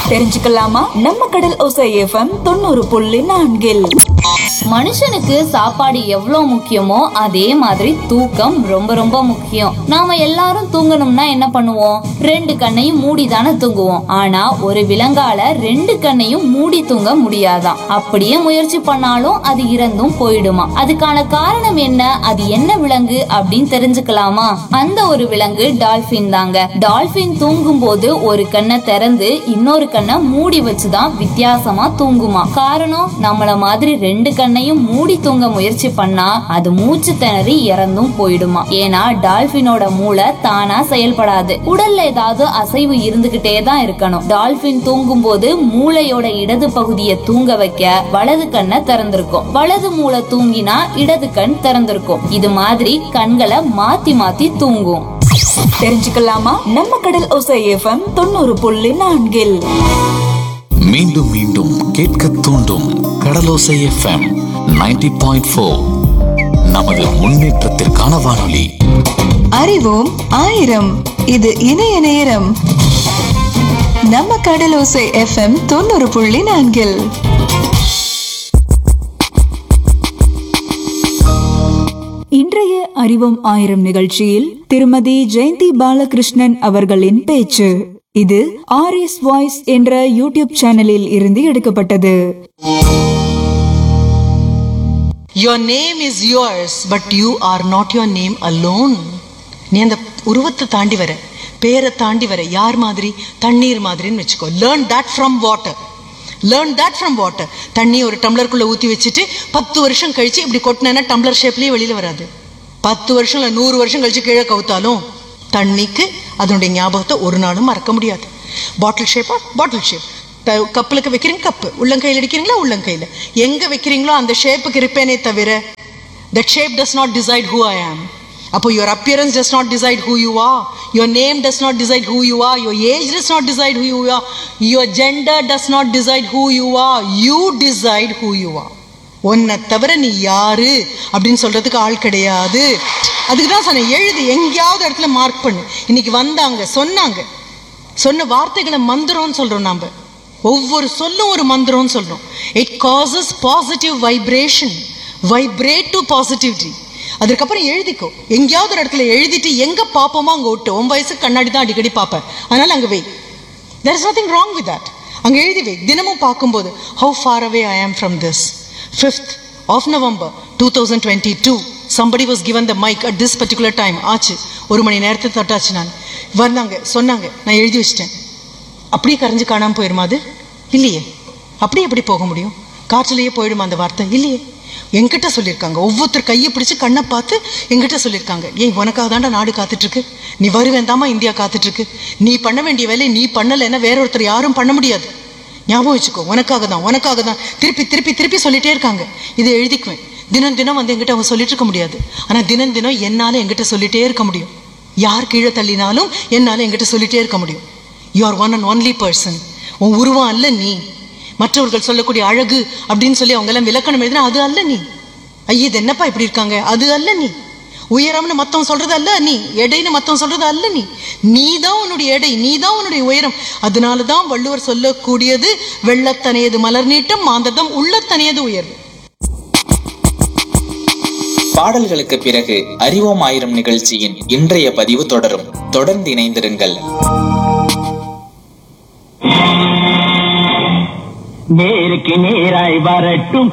தெரிஞ்சுக்கலாமா நம்ம கடல் ஓசை எஃப்எம் தொண்ணூறு புள்ளி நான்கில் மனுஷனுக்கு சாப்பாடு எவ்வளவு முக்கியமோ அதே மாதிரி தூக்கம் ரொம்ப ரொம்ப முக்கியம் நாம எல்லாரும் தூங்கணும்னா என்ன பண்ணுவோம் ரெண்டு கண்ணையும் மூடி தானே தூங்குவோம் ஆனா ஒரு விலங்கால ரெண்டு கண்ணையும் மூடி தூங்க முடியாதாம் அப்படியே முயற்சி பண்ணாலும் அது இறந்தும் போயிடுமா அதுக்கான காரணம் என்ன அது என்ன விலங்கு அப்படின்னு தெரிஞ்சுக்கலாமா அந்த ஒரு விலங்கு டால்பின் தாங்க டால்பின் தூங்கும் போது ஒரு கண்ணை திறந்து இன்னொரு கண்ணை மூடி வச்சுதான் வித்தியாசமா தூங்குமா காரணம் நம்மள மாதிரி ரெண்டு கண்ணையும் மூடி தூங்க முயற்சி பண்ணா அது மூச்சு திணறி இறந்தும் போயிடுமா ஏன்னா டால்பினோட மூளை தானா செயல்படாது உடல்ல ஏதாவது அசைவு இருந்துகிட்டே தான் இருக்கணும் டால்பின் தூங்கும் போது மூளையோட இடது பகுதியை தூங்க வைக்க வலது கண்ணை திறந்திருக்கும் வலது மூளை தூங்கினா இடது கண் திறந்திருக்கும் இது மாதிரி கண்களை மாத்தி மாத்தி தூங்கும் தெரிஞ்சுக்கலாமா நம்ம கடல் ஓசை எஃப்எம் தொண்ணூறு புள்ளி நான்கில் மீண்டும் மீண்டும் கேட்க தூண்டும் கடலோசை எஃப்எம் 90.4 பாயிண்ட் ஃபோர் நமது முன்னேற்றத்திற்கான வானொலி அறிவோம் ஆயிரம் இது இணைய நேரம் நம்ம கடலோசை எஃப்எம் தொண்ணூறு புள்ளி நான்கில் இன்றைய அறிவோம் ஆயிரம் நிகழ்ச்சியில் திருமதி ஜெயந்தி பாலகிருஷ்ணன் அவர்களின் பேச்சு இது ஆர் எஸ் வாய்ஸ் என்ற யூடியூப் சேனலில் இருந்து எடுக்கப்பட்டது Your name is yours, but you are not your name alone. நீ அந்த உருவத்தை தாண்டி வர பேரை தாண்டி வர யார் மாதிரி தண்ணீர் மாதிரின்னு வச்சுக்கோ learn that from water learn that from water தண்ணி ஒரு டம்ளருக்குள்ள ஊற்றி வச்சுட்டு பத்து வருஷம் கழிச்சு இப்படி கொட்டினேன்னா டம்ளர் ஷேப்லேயே வெளியில் வராது பத்து வருஷம் இல்லை நூறு வருஷம் கழிச்சு கீழே கவுத்தாலும் தண்ணிக்கு அதனுடைய ஞாபகத்தை ஒரு நாளும் மறக்க முடியாது பாட்டில் ஷேப்பா பாட்டில் ஷேப் கப்பலுக்கு வைக்கிறீங்க கப்பு உள்ளங்கையில் அடிக்கிறீங்களா உள்ளங்கையில் எங்கே வைக்கிறீங்களோ அந்த ஷேப்புக்கு இருப்பேனே தவிர that shape does not decide who I am அப்போ your appearance does not decide who you are your name does not decide who you are your age does not decide who you are your gender does not decide who you are you decide who you are உன்னை தவிர நீ யாரு அப்படின்னு சொல்றதுக்கு ஆள் கிடையாது அதுக்கு தான் சொன்னேன் எழுது எங்கேயாவது இடத்துல மார்க் பண்ணு இன்னைக்கு வந்தாங்க சொன்னாங்க சொன்ன வார்த்தைகளை மந்திரம்னு சொல்றோம் நாம ஒவ்வொரு சொல்லும் ஒரு மந்திரம்னு சொல்றோம் it causes positive vibration vibrate to positivity அதுக்கப்புறம் எழுதிக்கோ எங்கேயாவது ஒரு இடத்துல எழுதிட்டு எங்க பார்ப்போமோ அங்க விட்டு உன் வயசுக்கு கண்ணாடி தான் அடிக்கடி பார்ப்பேன் அதனால அங்க வை there is nothing wrong with that அங்க எழுதி வை தினமும் பார்க்கும்போது how for away I am from this fifth of November two thousand twenty two somebody was given the mic at this particular time ஆச்சு ஒரு மணி நேரத்தை தொட்டாச்சு நான் வந்தாங்க சொன்னாங்க நான் எழுதி வச்சிட்டேன் அப்படியே கரைஞ்சு காணாமல் போயிருமா அது இல்லையே அப்படியே எப்படி போக முடியும் காற்றுலயே போயிடுமா அந்த வார்த்தை இல்லையே என்கிட்ட சொல்லியிருக்காங்க ஒவ்வொருத்தர் கையை பிடிச்சு கண்ணை பார்த்து என்கிட்ட சொல்லியிருக்காங்க ஏய் உனக்காக தாண்டா நாடு காத்துட்டு இருக்கு நீ வருவேன் தாமா இந்தியா காத்துட்டு இருக்கு நீ பண்ண வேண்டிய வேலையை நீ பண்ணலைன்னா வேற ஒருத்தர் யாரும் பண்ண முடியாது ஞாபகம் வச்சுக்கோ உனக்காக தான் உனக்காக தான் திருப்பி திருப்பி திருப்பி சொல்லிட்டே இருக்காங்க இதை எழுதிக்குவேன் தினம் தினம் வந்து என்கிட்ட அவங்க சொல்லிட்டு இருக்க முடியாது ஆனால் தினம் தினம் என்னால் என்கிட்ட சொல்லிட்டே இருக்க முடியும் யார் கீழே தள்ளினாலும் என்னால் என்கிட்ட சொல்லிட்டே இருக்க முடியும் you are one and only person உன் உருவம் அல்ல நீ மற்றவர்கள் சொல்லக்கூடிய அழகு அப்படின்னு சொல்லி அவங்க எல்லாம் விளக்கணம் எழுதினா அது அல்ல நீ ஐய இது என்னப்பா இப்படி இருக்காங்க அது அல்ல நீ உயரம்னு மத்தவன் சொல்றது அல்ல நீ எடைன்னு மத்தவன் சொல்றது அல்ல நீ நீ தான் உன்னுடைய எடை நீ தான் உன்னுடைய உயரம் அதனால தான் வள்ளுவர் சொல்லக்கூடியது வெள்ளத்தனையது மலர் நீட்டம் மாந்ததம் உள்ளத்தனையது உயர்வு பாடல்களுக்கு பிறகு அறிவோம் ஆயிரம் நிகழ்ச்சியின் இன்றைய பதிவு தொடரும் தொடர்ந்து இணைந்திருங்கள் நேருக்கு நேராய் வரட்டும்